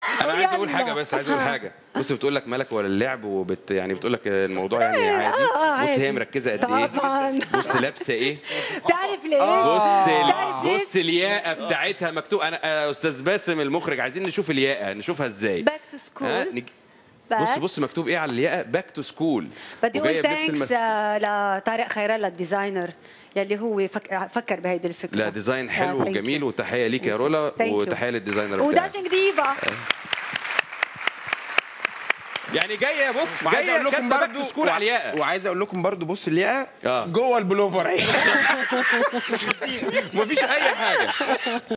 انا عايز اقول يلا. حاجه بس عايز اقول حاجه بص بتقول لك ملك ولا اللعب وبت يعني بتقول لك الموضوع يعني عادي آه، بص عادي. هي مركزه قد ايه طبعاً. بص لابسه ايه بتعرف ليش؟ بص تعرف ال... ليش؟ بص الياقه بتاعتها مكتوب انا آه، استاذ باسم المخرج عايزين نشوف الياقه نشوفها ازاي باك تو ها سكول نج... بص بص مكتوب ايه على الياقه باك تو سكول بدي اقول ثانكس لطارق خير الله الديزاينر يلي هو فك... فكر بهيدي الفكره لا ديزاين حلو thank you. وجميل وتحيه ليك يا رولا Thank you. وتحيه للديزاينر بتاعك وداشنج ديفا يعني جايه بص وعايز جايه اقول لكم كاتبه باك تو برضو سكول على الياقه وعايز اقول لكم برضو بص الياقه آه. جوه البلوفر اهي مفيش اي حاجه